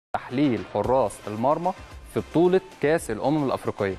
تحليل حراس المرمى في بطوله كاس الامم الافريقيه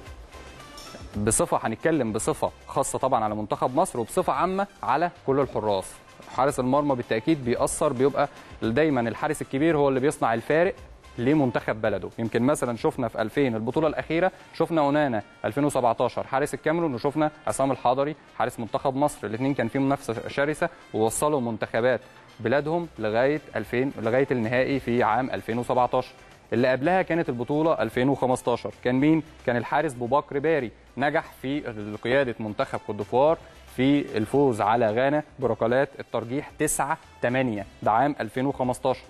بصفه هنتكلم بصفه خاصه طبعا على منتخب مصر وبصفه عامه على كل الحراس حارس المرمى بالتاكيد بيأثر بيبقى دايما الحارس الكبير هو اللي بيصنع الفارق لمنتخب بلده يمكن مثلا شفنا في 2000 البطوله الاخيره شفنا اونانا 2017 حارس الكاميرون وشفنا عصام الحضري حارس منتخب مصر الاثنين كان في منافسه شرسه ووصلوا منتخبات بلادهم لغايه 2000 لغايه النهائي في عام 2017 اللي قبلها كانت البطوله 2015 كان مين كان الحارس بوبكر باري نجح في قياده منتخب كوت ديفوار في الفوز على غانا بركلات الترجيح 9 8 ده عام 2015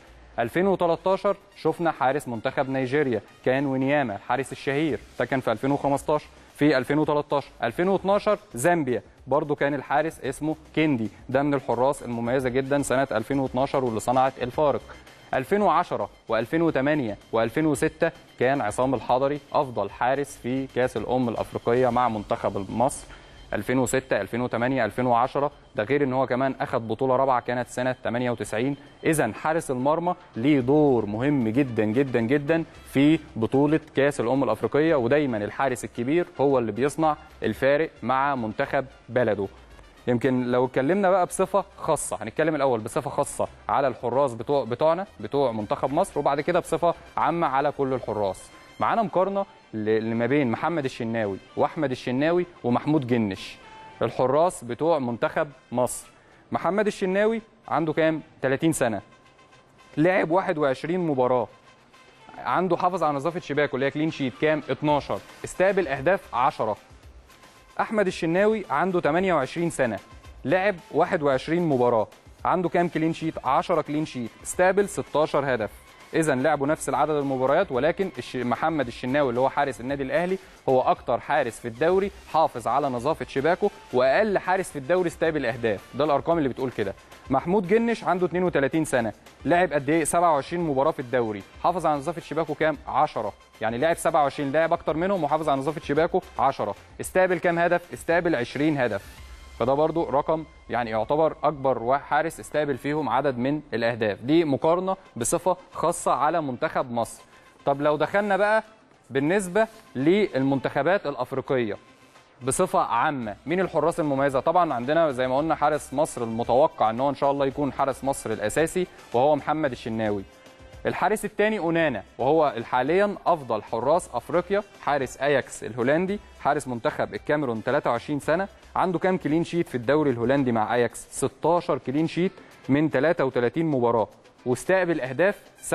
2013 شفنا حارس منتخب نيجيريا كان ونياما الحارس الشهير ده كان في 2015 في 2013 2012 زامبيا برضو كان الحارس اسمه كيندي ده من الحراس المميزه جدا سنه 2012 واللي صنعت الفارق 2010 و2008 و2006 كان عصام الحضري افضل حارس في كاس الامم الافريقيه مع منتخب مصر 2006 2008 2010 ده غير ان هو كمان اخذ بطوله رابعه كانت سنه 98 اذا حارس المرمى ليه دور مهم جدا جدا جدا في بطوله كاس الامم الافريقيه ودايما الحارس الكبير هو اللي بيصنع الفارق مع منتخب بلده يمكن لو اتكلمنا بقى بصفه خاصه هنتكلم الاول بصفه خاصه على الحراس بتوع بتوعنا بتوع منتخب مصر وبعد كده بصفه عامه على كل الحراس معانا مقارنه اللي ما بين محمد الشناوي واحمد الشناوي ومحمود جنش الحراس بتوع منتخب مصر محمد الشناوي عنده كام 30 سنه لعب 21 مباراه عنده حافظ على نظافه شباكه اللي هي كلين شيت كام 12 استقبل اهداف 10 احمد الشناوي عنده 28 سنه لعب 21 مباراه عنده كام كلين شيت 10 كلين شيت استقبل 16 هدف اذا لعبوا نفس العدد المباريات ولكن محمد الشناوي اللي هو حارس النادي الاهلي هو اكتر حارس في الدوري حافظ على نظافه شباكه واقل حارس في الدوري استقبل اهداف ده الارقام اللي بتقول كده محمود جنش عنده 32 سنه لعب قد ايه 27 مباراه في الدوري حافظ على نظافه شباكه كام 10 يعني لعب 27 لاعب اكتر منهم وحافظ على نظافه شباكه 10 استقبل كام هدف استقبل 20 هدف فده برضو رقم يعني يعتبر اكبر حارس استقبل فيهم عدد من الاهداف دي مقارنه بصفه خاصه على منتخب مصر طب لو دخلنا بقى بالنسبه للمنتخبات الافريقيه بصفه عامه مين الحراس المميزه طبعا عندنا زي ما قلنا حارس مصر المتوقع ان هو ان شاء الله يكون حارس مصر الاساسي وهو محمد الشناوي الحارس الثاني اونانا وهو حاليا افضل حراس افريقيا حارس اياكس الهولندي حارس منتخب الكاميرون 23 سنه عنده كام كلين شيت في الدوري الهولندي مع اياكس 16 كلين شيت من 33 مباراه واستقبل اهداف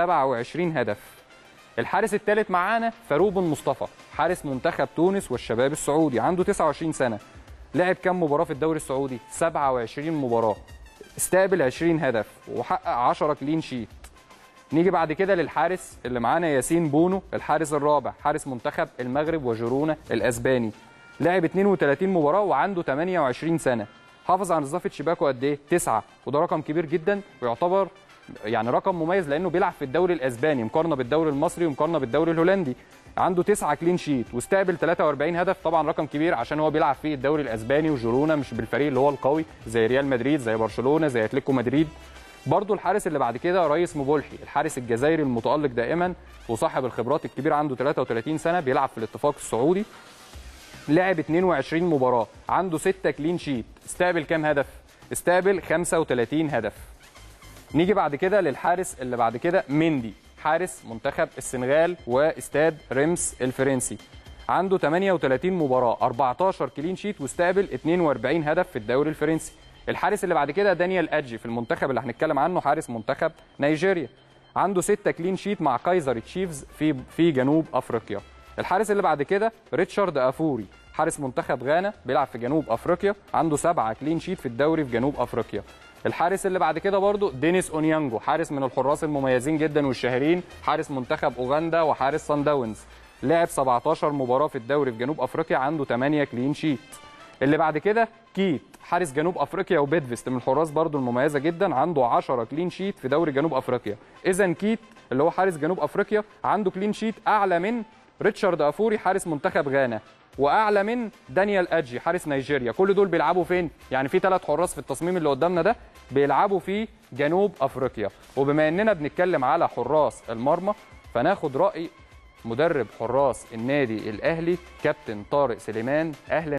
27 هدف الحارس الثالث معانا فاروق بن مصطفى حارس منتخب تونس والشباب السعودي عنده 29 سنه لعب كام مباراه في الدوري السعودي 27 مباراه استقبل 20 هدف وحقق 10 كلين شيت نيجي بعد كده للحارس اللي معانا ياسين بونو الحارس الرابع حارس منتخب المغرب وجيرونا الاسباني لعب 32 مباراه وعنده 28 سنه حافظ على نظافه شباكه قد ايه 9 وده رقم كبير جدا ويعتبر يعني رقم مميز لانه بيلعب في الدوري الاسباني مقارنه بالدوري المصري ومقارنه بالدوري الهولندي عنده 9 كلين شيت واستقبل 43 هدف طبعا رقم كبير عشان هو بيلعب في الدوري الاسباني وجيرونا مش بالفريق اللي هو القوي زي ريال مدريد زي برشلونه زي اتلتيكو مدريد برضه الحارس اللي بعد كده ريس مبولحي الحارس الجزائري المتالق دائما وصاحب الخبرات الكبيره عنده 33 سنه بيلعب في الاتفاق السعودي لعب 22 مباراه عنده 6 كلين شيت استقبل كام هدف استقبل 35 هدف نيجي بعد كده للحارس اللي بعد كده مندي حارس منتخب السنغال واستاد ريمس الفرنسي عنده 38 مباراه 14 كلين شيت واستقبل 42 هدف في الدوري الفرنسي الحارس اللي بعد كده دانيال ادجي في المنتخب اللي هنتكلم عنه حارس منتخب نيجيريا عنده 6 كلين شيت مع كايزر تشيفز في في جنوب افريقيا الحارس اللي بعد كده ريتشارد افوري حارس منتخب غانا بيلعب في جنوب افريقيا عنده 7 كلين شيت في الدوري في جنوب افريقيا الحارس اللي بعد كده برضو دينيس اونيانجو حارس من الحراس المميزين جدا والشهيرين حارس منتخب اوغندا وحارس سان داونز لعب 17 مباراه في الدوري في جنوب افريقيا عنده 8 كلين شيت اللي بعد كده كيت حارس جنوب افريقيا وبيدفست من الحراس برضو المميزه جدا عنده 10 كلين شيت في دوري جنوب افريقيا اذا كيت اللي هو حارس جنوب افريقيا عنده كلين شيت اعلى من ريتشارد افوري حارس منتخب غانا واعلى من دانيال ادجي حارس نيجيريا كل دول بيلعبوا فين يعني في ثلاث حراس في التصميم اللي قدامنا ده بيلعبوا في جنوب افريقيا وبما اننا بنتكلم على حراس المرمى فناخد راي مدرب حراس النادي الاهلي كابتن طارق سليمان اهلا